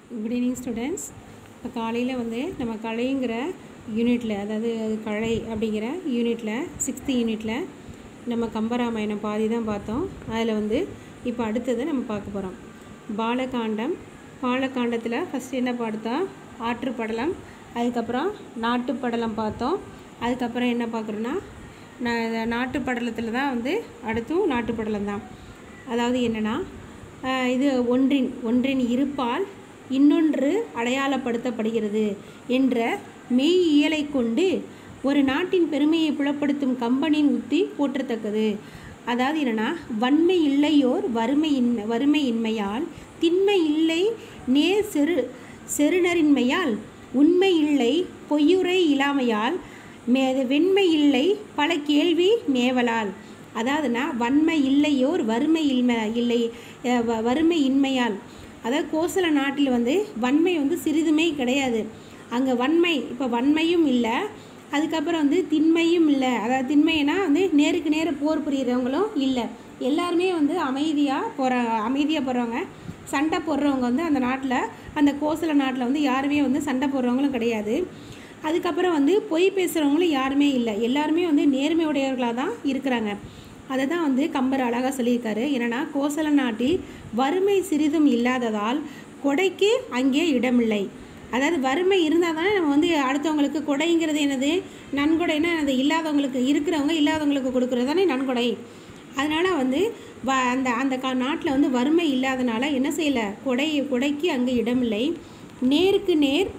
good evening students இப்போ காலையில் வந்து நம்ம கலைங்கிற யூனிட்டில் அதாவது கலை அப்படிங்கிற யூனிட்டில் சிக்ஸ்த்து யூனிட்டில் நம்ம கம்பராமாயணம் பாதி தான் பார்த்தோம் அதில் வந்து இப்போ அடுத்தது நம்ம பார்க்க போகிறோம் பாலகாண்டம் பாலகாண்டத்தில் ஃபஸ்ட்டு என்ன பார்த்தோம் ஆற்றுப்படலம் அதுக்கப்புறம் நாட்டுப்படலம் பார்த்தோம் அதுக்கப்புறம் என்ன பார்க்குறோன்னா நான் நாட்டுப்படலத்தில் தான் வந்து அடுத்தும் நாட்டுப்படலம் தான் அதாவது என்னென்னா ஆஹ் இது ஒன்றின் ஒன்றின் இருப்பால் இன்னொன்று அடையாளப்படுத்தப்படுகிறது என்ற மெய்யியலை கொண்டு ஒரு நாட்டின் பெருமையை புலப்படுத்தும் கம்பனின் உத்தி போற்றத்தக்கது அதாவது என்னென்னா வன்மை இல்லையோர் வறுமையின்மை வறுமையின்மையால் திண்மை இல்லை நேர் செரு செருணரின்மையால் உண்மை இல்லை பொய்யுரை இல்லாமையால் மே வெண்மை இல்லை பல கேள்வி மேவலால் அதாவதுனா வன்மை இல்லையோர் வறுமை இன்மை இல்லை அஹ் வ- வறுமை இன்மையால் அதாவது கோசல நாட்டில் வந்து வன்மை வந்து சிறிதுமே கிடையாது அங்கே வன்மை இப்போ வன்மையும் இல்லை அதுக்கப்புறம் வந்து திண்மையும் இல்லை அதாவது திண்மைனா வந்து நேருக்கு நேர போர் புரிகிறவங்களும் இல்லை எல்லாருமே வந்து அமைதியாக போகிற அமைதியாக போகிறவங்க சண்டை போடுறவங்க வந்து அந்த நாட்டில் அந்த கோசல நாட்டில் வந்து யாருமே வந்து சண்டை போடுறவங்களும் கிடையாது அதுக்கப்புறம் வந்து பொய் பேசுகிறவங்களும் யாருமே இல்லை எல்லாருமே வந்து நேர்மையுடையவர்களாக தான் இருக்கிறாங்க அதை தான் வந்து கம்பர் அழகாக சொல்லியிருக்காரு என்னன்னா கோசல நாட்டில் வறுமை சிறிதும் இல்லாததால் கொடைக்கு அங்கே இடமில்லை அதாவது வறுமை இருந்தால் தானே நம்ம வந்து அடுத்தவங்களுக்கு கொடைங்கிறது என்னது நன்கொடைன்னா அது இல்லாதவங்களுக்கு இருக்கிறவங்க இல்லாதவங்களுக்கு கொடுக்குறது தானே நன்கொடை அதனால் வந்து வ அந்த அந்த கா நாட்டில் வந்து வறுமை இல்லாதனால என்ன செய்யலை கொடை கொடைக்கு அங்கே இடமில்லை நேருக்கு நேர்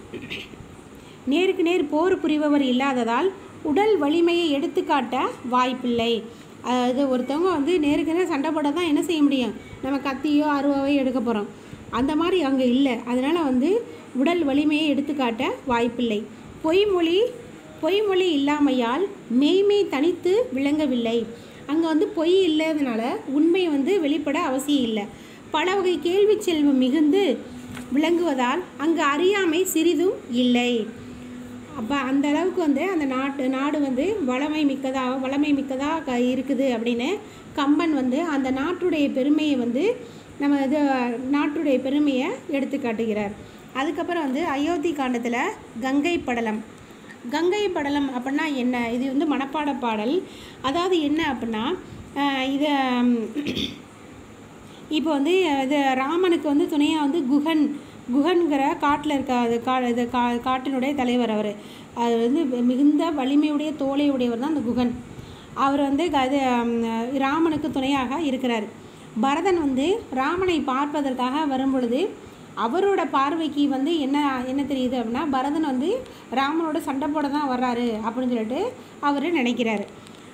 நேருக்கு நேர் போர் புரிபவர் இல்லாததால் உடல் வலிமையை எடுத்துக்காட்ட வாய்ப்பில்லை அதாவது ஒருத்தவங்க வந்து நேருக்கு நேர் சண்டை போட தான் என்ன செய்ய முடியும் நம்ம கத்தியோ அருவாவையோ எடுக்க போகிறோம் அந்த மாதிரி அங்கே இல்லை அதனால் வந்து உடல் வலிமையை எடுத்துக்காட்ட வாய்ப்பில்லை பொய்மொழி பொய்மொழி இல்லாமையால் மெய்மை தனித்து விளங்கவில்லை அங்கே வந்து பொய் இல்லாதனால உண்மை வந்து வெளிப்பட அவசியம் இல்லை பல வகை கேள்வி செல்வம் மிகுந்து விளங்குவதால் அங்கு அறியாமை சிறிதும் இல்லை அப்போ அந்த அளவுக்கு வந்து அந்த நாட்டு நாடு வந்து வளமை மிக்கதா வளமை மிக்கதாக க இருக்குது அப்படின்னு கம்பன் வந்து அந்த நாட்டுடைய பெருமையை வந்து நம்ம இது நாட்டுடைய பெருமையை எடுத்து காட்டுகிறார் அதுக்கப்புறம் வந்து அயோத்தி காண்டத்தில் கங்கை படலம் கங்கை படலம் அப்படின்னா என்ன இது வந்து மனப்பாட பாடல் அதாவது என்ன அப்படின்னா ஆஹ் இது இப்போ வந்து இது ராமனுக்கு வந்து துணையாக வந்து குகன் குகன்கிற காட்டில் இருக்க அது கா இது கா காட்டினுடைய தலைவர் அவர் அது வந்து மிகுந்த வலிமையுடைய தோலை உடையவர் தான் அந்த குகன் அவர் வந்து க- இது ம், ராமனுக்கு துணையாக இருக்கிறார் பரதன் வந்து ராமனை பார்ப்பதற்காக வரும்பொழுது அவரோட பார்வைக்கு வந்து என்ன என்ன தெரியுது அப்படின்னா பரதன் வந்து ராமனோட சண்டை போட தான் வர்றாரு அப்படின்னு சொல்லிட்டு அவர் நினைக்கிறாரு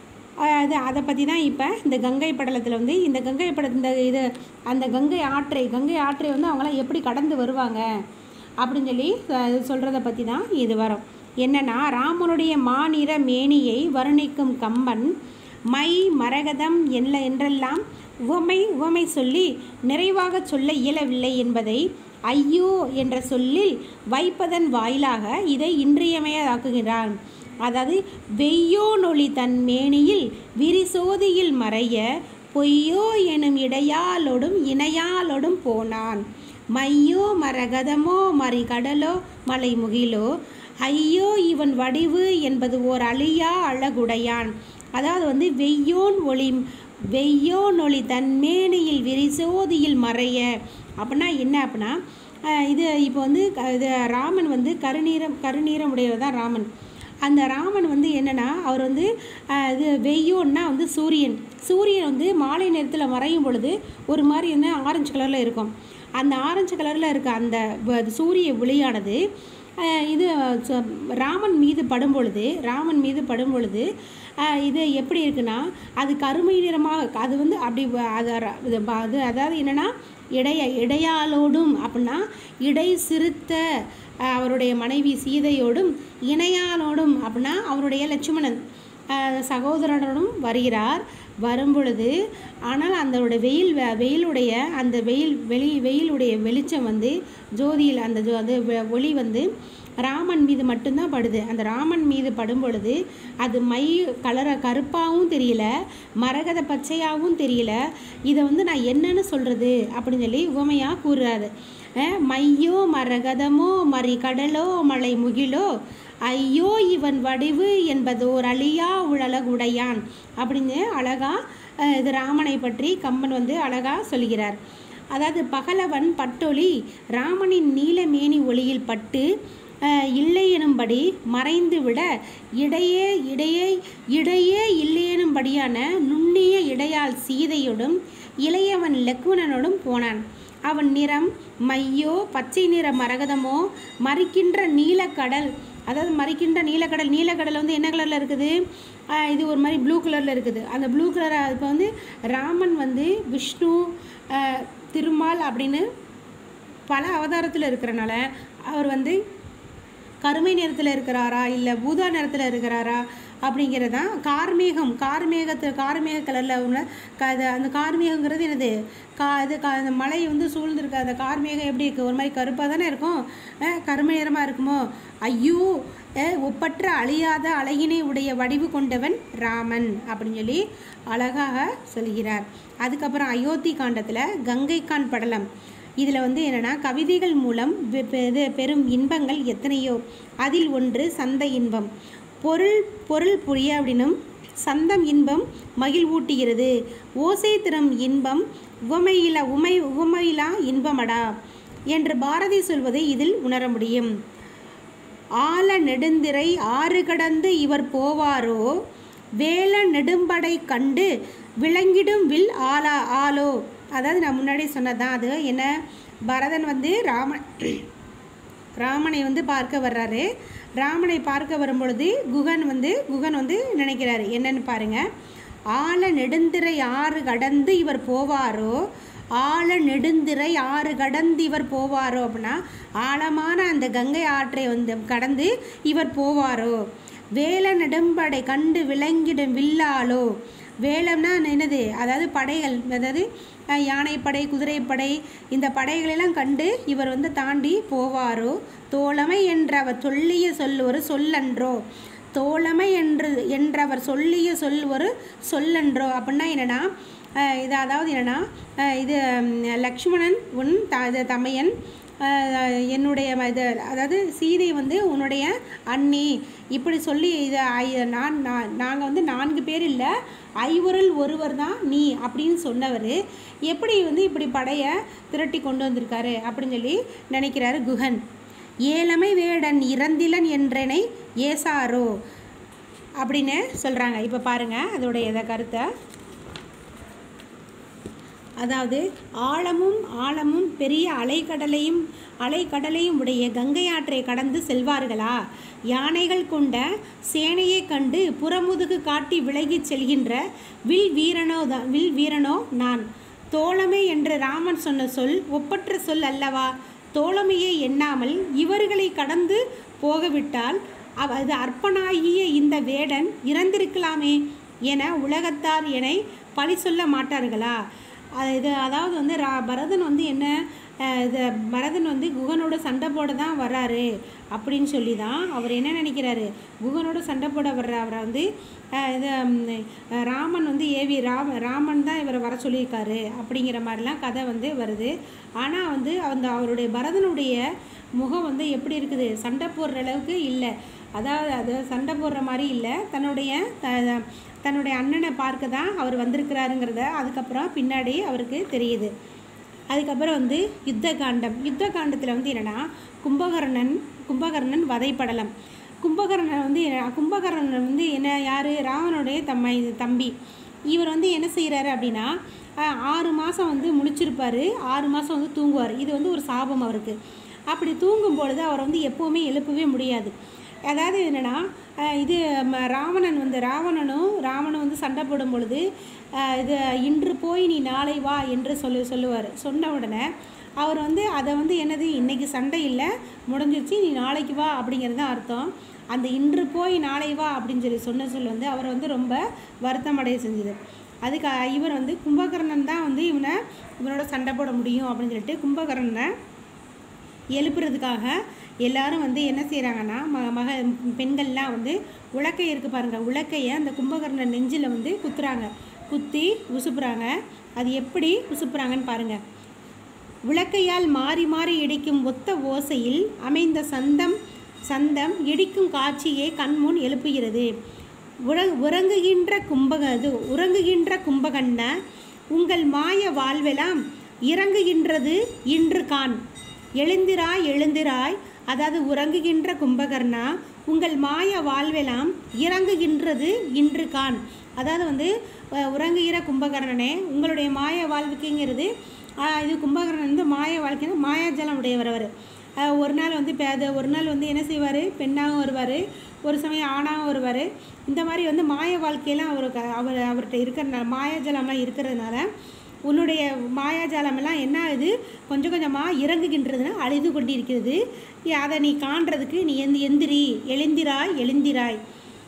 அஹ் அது அதை பற்றி தான் இப்போ இந்த கங்கை படலத்தில் வந்து இந்த கங்கை பட இந்த இது அந்த கங்கை ஆற்றை கங்கை ஆற்றை வந்து அவங்களாம் எப்படி கடந்து வருவாங்க அப்படின்னு சொல்லி சொல்கிறத பற்றி தான் இது வரும் என்னன்னா ராமனுடைய மாநிற மேனியை வர்ணிக்கும் கம்பன் மை மரகதம் என்ன என்றெல்லாம் உவமை உவமை சொல்லி நிறைவாக சொல்ல இயலவில்லை என்பதை ஐயோ என்ற சொல்லில் வைப்பதன் வாயிலாக இதை இன்றியமையதாக்குகிறான் அதாவது வெய்யோ நொளி தன் மேனியில் விரிசோதியில் மறைய பொய்யோ எனும் இடையாலோடும் இணையாலோடும் போனான் மையோ மரகதமோ மறி கடலோ மலை முகிலோ ஐயோ இவன் வடிவு என்பது ஓர் அழியா அழகுடையான் அதாவது வந்து வெய்யோன் ஒளி வெய்யோன் ஒளி தன் மேனியில் விரிசோதியில் மறைய அப்படின்னா என்ன அப்படின்னா ஆஹ் இது இப்போ வந்து க- இது ராமன் வந்து கருநீரம் கருநீரம் உடையவர் தான் ராமன் அந்த ராமன் வந்து என்னன்னா அவர் வந்து ஆஹ் இது வெய்யோன்னா வந்து சூரியன் சூரியன் வந்து மாலை நேரத்தில் மறையும் பொழுது ஒரு மாதிரி என்ன ஆரஞ்சு கலரில் இருக்கும் அந்த ஆரஞ்சு கலரில் இருக்க அந்த வ- சூரிய ஒளியானது ஆஹ் இது ச- ராமன் மீது படும் பொழுது ராமன் மீது படும் பொழுது ஆஹ் இது எப்படி இருக்குன்னா அது கருமை நிறமாக அது வந்து அப்படி வ- அது ர- இது ப- அது அதாவது என்னன்னா இடைய இடையாலோடும் அப்படின்னா இடை சிறுத்த ஆஹ் அவருடைய மனைவி சீதையோடும் இணையானோடும் அப்படின்னா அவருடைய லட்சுமணன் ஆஹ் சகோதரனுடன் வருகிறார் வரும்பொழுது ஆனால் அதோட வெயில் வ- வெயிலுடைய அந்த வெயில் வெளி வெயிலுடைய வெளிச்சம் வந்து ஜோதியில் அந்த ஜோ அது வெ- ஒளி வந்து ராமன் மீது மட்டும்தான் படுது அந்த ராமன் மீது படும் பொழுது அது மை கலர கருப்பாகவும் தெரியல மரகத பச்சையாகவும் தெரியல இதை வந்து நான் என்னன்னு சொல்கிறது அப்படின்னு சொல்லி உவமையாக கூறுறாரு அஹ், மையோ மரகதமோ மறி கடலோ மலை முகிலோ ஐயோ இவன் வடிவு என்பதோர் அழியா உழலகுடையான் அப்படின்னு அழகா அஹ், இது ராமனை பற்றி கம்பன் வந்து அழகா சொல்கிறார் அதாவது பகலவன் பட்டொளி ராமனின் நீலமேனி ஒளியில் பட்டு அஹ், இல்லை எனும்படி மறைந்து விட இடையே இடையே இடையே இல்லையெனும்படியான நுண்ணிய இடையால் சீதையோடும் இளையவன் லக்குவனனோடும் போனான் அவன் நிறம் மையோ பச்சை நிற மரகதமோ மறிக்கின்ற நீலக்கடல் அதாவது மறிக்கின்ற நீலக்கடல் நீலக்கடல் வந்து என்ன கலரில் இருக்குது ஆஹ் இது ஒரு மாதிரி ப்ளூ கலரில் இருக்குது அந்த ப்ளூ கலர் இப்போ வந்து ராமன் வந்து விஷ்ணு ஆஹ் திருமால் அப்படின்னு பல அவதாரத்தில் இருக்கிறனால அவர் வந்து கருமை நிறத்தில் இருக்கிறாரா இல்லை பூதா நிறத்தில் இருக்கிறாரா அப்படிங்கிறது தான் கார்மேகம் கார்மேகத்து கார்மேக கலரில் உள்ள க அது அந்த கார்மேகங்கிறது என்னது கா இது கா அந்த மலை வந்து சூழ்ந்திருக்க அந்த கார்மேகம் எப்படி இருக்குது ஒரு மாதிரி கருப்பாக தானே இருக்கும் அஹ் கருமை நிறமாக இருக்குமோ ஐயோ அஹ் ஒப்பற்ற அழியாத அழகினை உடைய வடிவு கொண்டவன் ராமன் அப்படின்னு சொல்லி அழகாக சொல்கிறார் அதுக்கப்புறம் அயோத்தி காண்டத்தில் கங்கைக்கான் படலம் இதில் வந்து என்னென்னா கவிதைகள் மூலம் வெ- பெ- இது பெரும் இன்பங்கள் எத்தனையோ அதில் ஒன்று சந்த இன்பம் பொருள் பொருள் புரிய அப்படின்னும் சந்தம் இன்பம் மகிழ்வூட்டுகிறது ஓசை தரும் இன்பம் உவமையிலா உமை உவமையிலா இன்பமடா என்று பாரதி சொல்வதை இதில் உணர முடியும் ஆல நெடுந்திரை ஆறு கடந்து இவர் போவாரோ வேல நெடும்படை கண்டு விளங்கிடும் வில் ஆலா ஆலோ அதாவது நான் முன்னாடி சொன்னதான் அது என்ன பரதன் வந்து ராமன் ராமனை வந்து பார்க்க வர்றாரு ராமனை பார்க்க வரும்பொழுது குகன் வந்து குகன் வந்து நினைக்கிறாரு என்னன்னு பாருங்க ஆழ நெடுந்திரை ஆறு கடந்து இவர் போவாரோ ஆழ நெடுந்திரை ஆறு கடந்து இவர் போவாரோ அப்படின்னா ஆழமான அந்த கங்கை ஆற்றை வந்து கடந்து இவர் போவாரோ வேல நெடும்படை கண்டு விளங்கிடும் வில்லாலோ வேலம்னா என்னது அதாவது படைகள் அதாவது அஹ், யானைப்படை குதிரைப்படை இந்த படைகளெல்லாம் கண்டு இவர் வந்து தாண்டி போவாரோ தோழமை என்றவர் சொல்லிய சொல் ஒரு சொல்லன்றோ தோழமை என்று என்றவர் சொல்லிய சொல் ஒரு சொல்லன்றோ அப்படின்னா என்னன்னா அஹ், இது அதாவது என்னன்னா அஹ், இது ம், லக்ஷ்மணன் உன் த இது தமையன் அஹ், என்னுடைய ம- இது அதாவது சீதை வந்து உன்னுடைய அண்ணி இப்படி சொல்லி இது ஐ- நான் நாங்கள் வந்து நான்கு பேர் இல்லை ஐவருள் ஒருவர் தான் நீ அப்படின்னு சொன்னவர் எப்படி வந்து இப்படி படையை திரட்டி கொண்டு வந்திருக்காரு அப்படின்னு சொல்லி நினைக்கிறாரு குகன் ஏழமை வேடன் இறந்திலன் என்றனை ஏசாரோ அப்படின்னு சொல்கிறாங்க இப்போ பாருங்கள் அதோடைய இதை கருத்தை அதாவது ஆழமும் ஆழமும் பெரிய அலைக்கடலையும் அலைக்கடலையும் உடைய கங்கை ஆற்றை கடந்து செல்வார்களா யானைகள் கொண்ட சேனையை கண்டு புறமுதுகு காட்டி விலகிச் செல்கின்ற வில் வீரனோ தான் வில் வீரனோ நான் தோழமை என்று ராமன் சொன்ன சொல் ஒப்பற்ற சொல் அல்லவா தோழமையை எண்ணாமல் இவர்களை கடந்து போகவிட்டால் அவ அது அற்பனாகிய இந்த வேடன் இறந்திருக்கலாமே என உலகத்தார் என்னை பழி சொல்ல மாட்டார்களா அது இது அதாவது வந்து ரா பரதன் வந்து என்ன அஹ், இது பரதன் வந்து குகனோட சண்டை போட தான் வர்றாரு அப்படின்னு சொல்லி தான் அவர் என்ன நினைக்கிறாரு குகனோட சண்டை போட வர்ற அவரை வந்து அஹ், இது ம், அஹ், ராமன் வந்து ஏவி ராம ராமன் தான் இவரை வர சொல்லியிருக்காரு அப்படிங்கிற மாதிரிலாம் கதை வந்து வருது ஆனால் வந்து அந்த அவருடைய பரதனுடைய முகம் வந்து எப்படி இருக்குது சண்டை போடுற அளவுக்கு இல்லை அதாவது அது சண்டை போடுற மாதிரி இல்லை தன்னுடைய த- தன்னுடைய அண்ணனை பார்க்க தான் அவர் வந்திருக்கிறாருங்கிறத அதுக்கப்புறம் பின்னாடி அவருக்கு தெரியுது அதுக்கப்புறம் வந்து யுத்த காண்டம் யுத்த காண்டத்தில் வந்து என்னென்னா கும்பகர்ணன் கும்பகர்ணன் வதைப்படலம் கும்பகர்ணன் வந்து என்ன- கும்பகர்ணன் வந்து என்ன யார் ராவனுடைய தம்மை தம்பி இவர் வந்து என்ன செய்கிறாரு அப்படின்னா அஹ், ஆறு மாதம் வந்து முழிச்சிருப்பார் ஆறு மாதம் வந்து தூங்குவார் இது வந்து ஒரு சாபம் அவருக்கு அப்படி தூங்கும் பொழுது அவர் வந்து எப்போவுமே எழுப்பவே முடியாது அதாவது என்னென்னா இது ம- ராவணன் வந்து ராவணனும் ராவணன் வந்து சண்டை போடும் பொழுது அஹ், இது இன்று போய் நீ நாளை வா என்று சொல்லு சொல்லுவார் சொன்ன உடனே அவர் வந்து அதை வந்து என்னது இன்னைக்கு சண்டை இல்லை முடிஞ்சிருச்சு நீ நாளைக்கு வா அப்படிங்கிறது தான் அர்த்தம் அந்த இன்று போய் நாளை வா அப்படின்னு சொல்லி சொன்ன சொல் வந்து அவர் வந்து ரொம்ப வருத்தம் அடைய செஞ்சது அதுக்கு அஹ், இவர் வந்து கும்பகர்ணன் தான் வந்து இவனை இவனோட சண்டை போட முடியும் அப்படின்னு சொல்லிட்டு கும்பகர்ணனை எழுப்புறதுக்காக எல்லாரும் வந்து என்ன செய்கிறாங்கன்னா ம மக பெண்கள்லாம் வந்து உலக்கை இருக்குது பாருங்கள் உலக்கையை அந்த கும்பகர்ணன் நெஞ்சில் வந்து குத்துறாங்க குத்தி உசுப்புறாங்க அது எப்படி உசுப்புறாங்கன்னு பாருங்கள் உலக்கையால் மாறி மாறி இடிக்கும் ஒத்த ஓசையில் அமைந்த சந்தம் சந்தம் இடிக்கும் காட்சியை கண்முன் எழுப்புகிறது உற உறங்குகின்ற கும்பக இது உறங்குகின்ற கும்பகண்ண உங்கள் மாய வாழ்வெல்லாம் இறங்குகின்றது இன்று கான் எழுந்திராய் எழுந்திராய் அதாவது உறங்குகின்ற கும்பகர்ணா உங்கள் மாய வாழ்வெல்லாம் இறங்குகின்றது இன்று கான் அதாவது வந்து அஹ், உறங்குகிற கும்பகர்ணனே உங்களுடைய மாய வாழ்வுக்குங்கிறது ஆஹ், இது கும்பகர்ணன் வந்து மாய வாழ்க்கைன்னா மாயாஜலம் உடையவர் அவர் அஹ், ஒரு நாள் வந்து பே- அது ஒரு நாள் வந்து என்ன செய்வார் பெண்ணாகவும் வருவார் ஒரு சமயம் ஆணாகவும் வருவார் இந்த மாதிரி வந்து மாய வாழ்க்கையெல்லாம் அவருக்கு அவர் அவர்கிட்ட இருக்கிறனால மாயாஜலம்லாம் இருக்கிறதுனால உன்னுடைய மாயாஜாலமெல்லாம் என்ன ஆகுது கொஞ்சம் கொஞ்சமாக இறங்குகின்றதுன்னா அழிது கொண்டிருக்கிறது நீ- அதை நீ காண்றதுக்கு நீ எந்த எந்திரி எழுந்திராய் எழுந்திராய்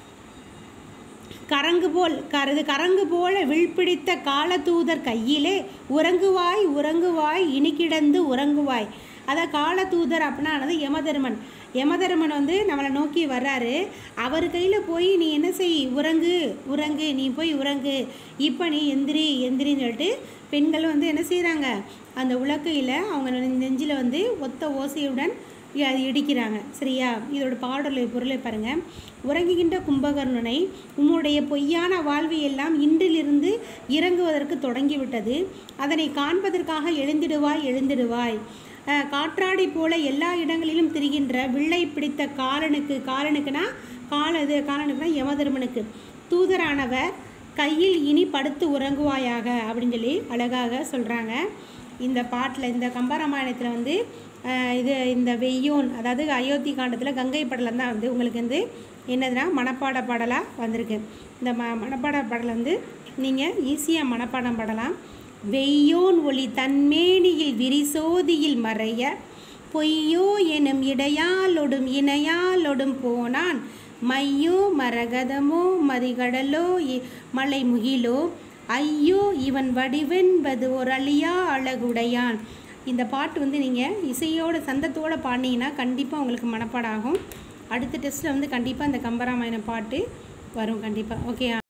கரங்கு போல் கருது கரங்கு போல விழ்பிடித்த காலதூதர் கையிலே உறங்குவாய் உறங்குவாய் இனி கிடந்து உறங்குவாய் அதான் காலதூதர் அப்படின்னா ஆனது யமதர்மன் யமதர்மன் வந்து நம்மளை நோக்கி வர்றாரு அவர் கையில் போய் நீ என்ன செய் உறங்கு உறங்கு நீ போய் உறங்கு இப்போ நீ எந்திரி எந்திரின்னு சொல்லிட்டு பெண்கள் வந்து என்ன செய்கிறாங்க அந்த உலக்கையில் அவங்க நெஞ்சில் வந்து ஒத்த ஓசையுடன் இ- அது இடிக்கிறாங்க சரியா இதோட பாடலுடைய பொருளை பாருங்கள் உறங்குகின்ற கும்பகர்ணனை உம்முடைய பொய்யான வாழ்வு எல்லாம் இன்றிலிருந்து இறங்குவதற்கு தொடங்கிவிட்டது அதனை காண்பதற்காக எழுந்திடுவாய் எழுந்திடுவாய் அஹ், காற்றாடி போல எல்லா இடங்களிலும் திரிகின்ற வில்லை பிடித்த காலனுக்கு காலனுக்குனா கால இது காலனுக்குனா யமதர்மனுக்கு தூதரானவர் கையில் இனி படுத்து உறங்குவாயாக அப்படின்னு சொல்லி அழகாக சொல்கிறாங்க இந்த பாட்டில் இந்த கம்பராமாயணத்தில் வந்து அஹ், இது இந்த வெய்யோன் அதாவது அயோத்தி காண்டத்தில் கங்கை படலம் தான் வந்து உங்களுக்கு வந்து என்னதுன்னா மனப்பாட பாடலாக வந்திருக்கு இந்த ம மனப்பாட பாடல் வந்து நீங்கள் ஈஸியாக மனப்பாடம் பாடலாம் வெய்யோன் ஒளி தன்மேனியில் விரிசோதியில் மறைய பொய்யோ எனும் இடையாலொடும் இணையாலொடும் போனான் மையோ மரகதமோ மதிகடலோ இ- மலை முகிலோ ஐயோ இவன் வடிவென்பது ஒரு அழியா அழகுடையான் இந்த பாட்டு வந்து நீங்கள் இசையோட சந்தத்தோடு பாடினீங்கன்னா கண்டிப்பாக உங்களுக்கு மனப்பாடம் ஆகும் அடுத்த டெஸ்ட்டில் வந்து கண்டிப்பாக இந்த கம்பராமாயணம் பாட்டு வரும் கண்டிப்பாக ஓகே